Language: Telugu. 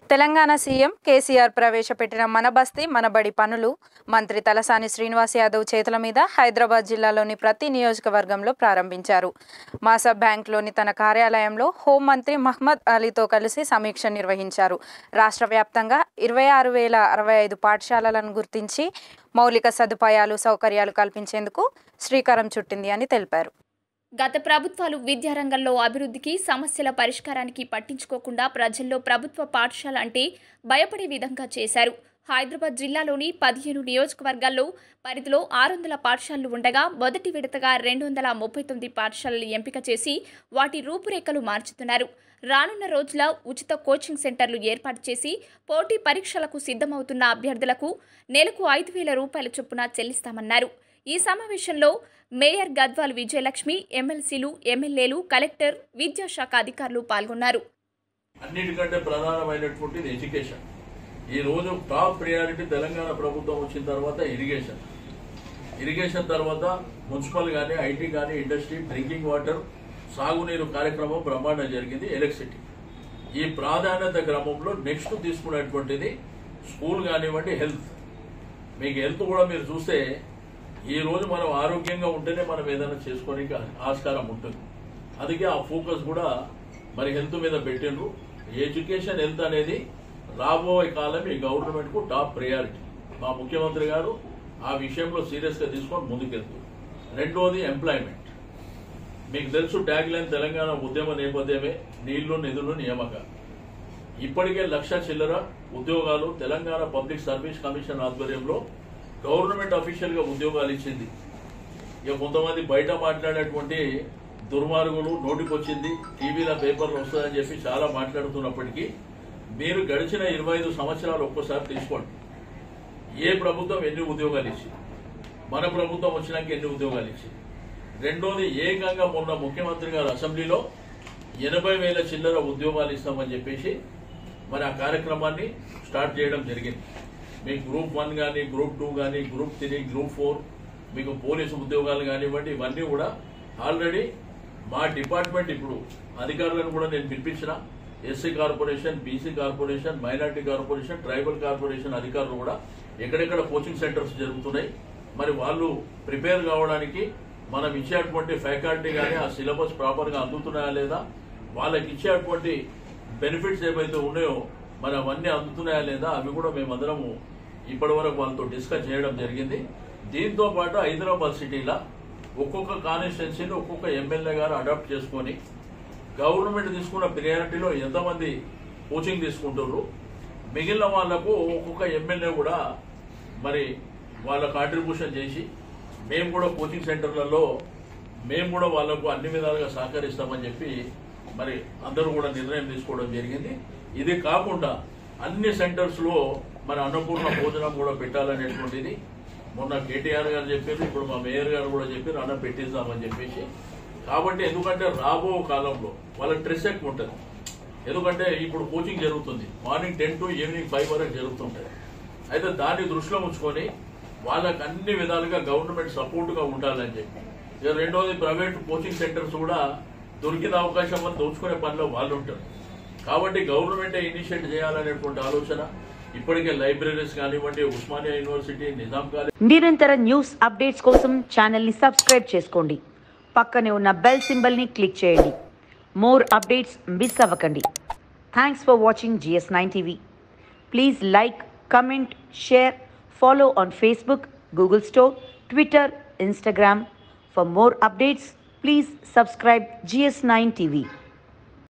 తెలంగాణ సీఎం కేసీఆర్ ప్రవేశపెట్టిన మన బస్తీ మన బడి పనులు మంత్రి తలసాని శ్రీనివాస్ యాదవ్ చేతుల మీద హైదరాబాద్ జిల్లాలోని ప్రతి నియోజకవర్గంలో ప్రారంభించారు మాసబ్ బ్యాంక్లోని తన కార్యాలయంలో హోంమంత్రి మహ్మద్ అలీతో కలిసి సమీక్ష నిర్వహించారు రాష్ట్ర వ్యాప్తంగా ఇరవై ఆరు వేల అరవై ఐదు పాఠశాలలను గుర్తించి మౌలిక సదుపాయాలు సౌకర్యాలు కల్పించేందుకు శ్రీకారం చుట్టింది అని తెలిపారు గత ప్రభుత్వాలు విద్యారంగంలో అభివృద్ధికి సమస్యల పరిష్కారానికి పట్టించుకోకుండా ప్రజల్లో ప్రభుత్వ పాఠశాల అంటే భయపడే విధంగా చేశారు హైదరాబాద్ జిల్లాలోని పదిహేను నియోజకవర్గాల్లో పరిధిలో ఆరు వందల పాఠశాలలు ఉండగా మొదటి విడతగా రెండు వందల ముప్పై తొమ్మిది పాఠశాలలు ఎంపిక చేసి వాటి రూపురేఖలు మార్చుతున్నారు రానున్న రోజుల ఉచిత కోచింగ్ సెంటర్లు ఏర్పాటు చేసి పోటీ పరీక్షలకు సిద్ధమవుతున్న అభ్యర్థులకు నెలకు ఐదు వేల రూపాయల చొప్పున చెల్లిస్తామన్నారు ఈ సమావేశంలో మేయర్ గద్వాల్ విజయలక్ష్మి ఎమ్మెల్సీలు ఎమ్మెల్యేలు కలెక్టర్ విద్యాశాఖ అధికారులు పాల్గొన్నారు అన్నిటికంటే ప్రధానమైనటువంటిది ఎడ్యుకేషన్ ఈ రోజు టాప్ ప్రియారిటీ తెలంగాణ ప్రభుత్వం వచ్చిన తర్వాత ఇరిగేషన్ ఇరిగేషన్ తర్వాత మున్సిపల్ గానీ ఐటీ గానీ ఇండస్ట్రీ డ్రింకింగ్ వాటర్ సాగునీరు కార్యక్రమం బ్రహ్మాండం జరిగింది ఎలక్ట్రిసిటీ ఈ ప్రాధాన్యత క్రమంలో నెక్స్ట్ తీసుకున్నటువంటిది స్కూల్ కానివ్వండి హెల్త్ మీకు హెల్త్ కూడా మీరు చూస్తే ఈ రోజు మనం ఆరోగ్యంగా ఉంటేనే మనం ఏదైనా చేసుకోనికి ఆస్కారం ఉంటుంది అందుకే ఆ ఫోకస్ కూడా మరి హెల్త్ మీద పెట్టిండ్రు ఎడ్యుకేషన్ హెల్త్ అనేది రాబోయే కాలం ఈ గవర్నమెంట్ కు టాప్ ప్రయారిటీ మా ముఖ్యమంత్రి గారు ఆ విషయంలో సీరియస్ గా తీసుకొని ముందుకెళ్తారు రెండోది ఎంప్లాయ్మెంట్ మీకు తెలుసు ట్యాగ్ లైన్ తెలంగాణ ఉద్యమ నేపథ్యమే నీళ్లు నిధులు నియామకాలు ఇప్పటికే లక్ష చిల్లర ఉద్యోగాలు తెలంగాణ పబ్లిక్ సర్వీస్ కమిషన్ ఆధ్వర్యంలో గవర్నమెంట్ అఫీషియల్ గా ఉద్యోగాలు ఇచ్చింది ఇక కొంతమంది బయట మాట్లాడేటువంటి దుర్మార్గులు నోటికొచ్చింది టీవీల పేపర్లు వస్తుందని చెప్పి చాలా మాట్లాడుతున్నప్పటికీ మీరు గడిచిన ఇరవై ఐదు సంవత్సరాలు ఒక్కసారి తీసుకోండి ఏ ప్రభుత్వం ఎన్ని ఉద్యోగాలు ఇచ్చింది మన ప్రభుత్వం వచ్చినాక ఎన్ని ఉద్యోగాలు ఇచ్చింది రెండోది ఏకంగా మొన్న ముఖ్యమంత్రి గారు అసెంబ్లీలో ఎనభై వేల చిల్లర ఉద్యోగాలు ఇస్తామని చెప్పేసి మరి ఆ కార్యక్రమాన్ని స్టార్ట్ చేయడం జరిగింది మీకు గ్రూప్ వన్ కానీ గ్రూప్ టూ కానీ గ్రూప్ త్రీ గ్రూప్ ఫోర్ మీకు పోలీసు ఉద్యోగాలు కానివ్వండి ఇవన్నీ కూడా ఆల్రెడీ మా డిపార్ట్మెంట్ ఇప్పుడు అధికారులను కూడా నేను పిలిపించిన SC corporation BC corporation minority corporation tribal corporation అధికారులు కూడా ఎక్కడెక్కడ కోచింగ్ సెంటర్స్ జరుగుతున్నాయి మరి వాళ్ళు ప్రిపేర్ కావడానికి మనం ఇచ్చేటువంటి ఫ్యాకల్టీ కానీ ఆ సిలబస్ ప్రాపర్ గా అందుతున్నాయా లేదా వాళ్ళకి ఇచ్చేటువంటి బెనిఫిట్స్ ఏవైతే ఉన్నాయో మరి అవన్నీ అందుతున్నాయా లేదా అవి కూడా మేమందరము ఇప్పటి వరకు వాళ్ళతో డిస్కస్ చేయడం జరిగింది దీంతో పాటు హైదరాబాద్ సిటీలో ఒక్కొక్క కాన్స్టిట్యున్సీని ఒక్కొక్క ఎమ్మెల్యే గారు అడాప్ట్ చేసుకొని గవర్నమెంట్ తీసుకున్న ప్రియారిటీలో ఎంతమంది కోచింగ్ తీసుకుంటున్నారు మిగిలిన వాళ్లకు ఒక్కొక్క ఎమ్మెల్యే కూడా మరి వాళ్ళ కాంట్రిబ్యూషన్ చేసి మేము కూడా కోచింగ్ సెంటర్లలో మేము కూడా వాళ్ళకు అన్ని విధాలుగా సహకరిస్తామని చెప్పి మరి అందరూ కూడా నిర్ణయం తీసుకోవడం జరిగింది ఇది కాకుండా అన్ని సెంటర్స్ లో మరి అన్నపూర్ణ భోజనం కూడా పెట్టాలనేటువంటిది మొన్న కేటీఆర్ గారు చెప్పారు ఇప్పుడు మా మేయర్ గారు కూడా చెప్పారు అన్న పెట్టిస్తామని చెప్పేసి కాబట్టి ఎందుకంటే రాబో కాలంలో వాళ్ళ స్ట్రెస్ ఎక్కువ ఉంటుంది ఎందుకంటే ఇప్పుడు కోచింగ్ జరుగుతుంది morning ten to evening five వరకు జరుగుతుంటాయి అయితే దాన్ని దృష్టిలో ఉంచుకొని వాళ్ళకి అన్ని విధాలుగా గవర్నమెంట్ సపోర్ట్ గా ఉండాలని చెప్పి ఇక రెండోది ప్రైవేట్ కోచింగ్ సెంటర్స్ కూడా దొరికిన అవకాశం అని దోచుకునే పనిలో వాళ్ళు ఉంటారు కాబట్టి గవర్నమెంట్ ఇనిషియేట్ చేయాలనేటువంటి ఆలోచన ఇప్పటికే లైబ్రరీస్ కానివ్వండి ఉస్మానియా యూనివర్సిటీ నిజాం కాలేజ్ నిరంతర న్యూస్ అప్డేట్స్ కోసం ఛానల్ని సబ్స్క్రైబ్ చేసుకోండి పక్కనే ఉన్న బెల్ సింబల్ని క్లిక్ చేయండి మోర్ అప్డేట్స్ మిస్ అవ్వకండి thanks for watching GS nine TV please like comment share follow on Facebook Google store Twitter Instagram for more updates please subscribe GS nine TV